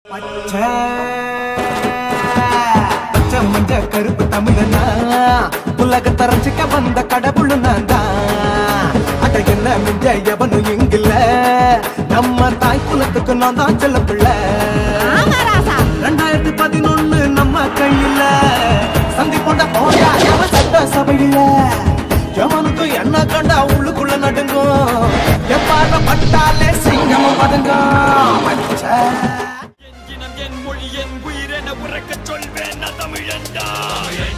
பச்சை பச்சை மஞ்ச கருப்பு தமிழனா உலக தரஞ்சுக்க வந்த கடவுள் நான் தான் அட என்ன மிஞ்ச எவனும் இங்கில்ல நம்ம தாய் குலத்துக்கு நான் தான் செல்ல பிள்ளை ரெண்டாயிரத்தி பதினொன்னு நம்ம கையில சந்தி கொண்ட போயா எவன் சட்ட சபையில எவனுக்கு என்ன கண்டா உள்ளுக்குள்ள நடுங்கும் எப்பார பட்டாலே சிங்கம் பதுங்கும் பச்சை என் இனம் என் மொழி என் உயிரென உறக்கச் சொல்வேன் நான் தமிழன்தான்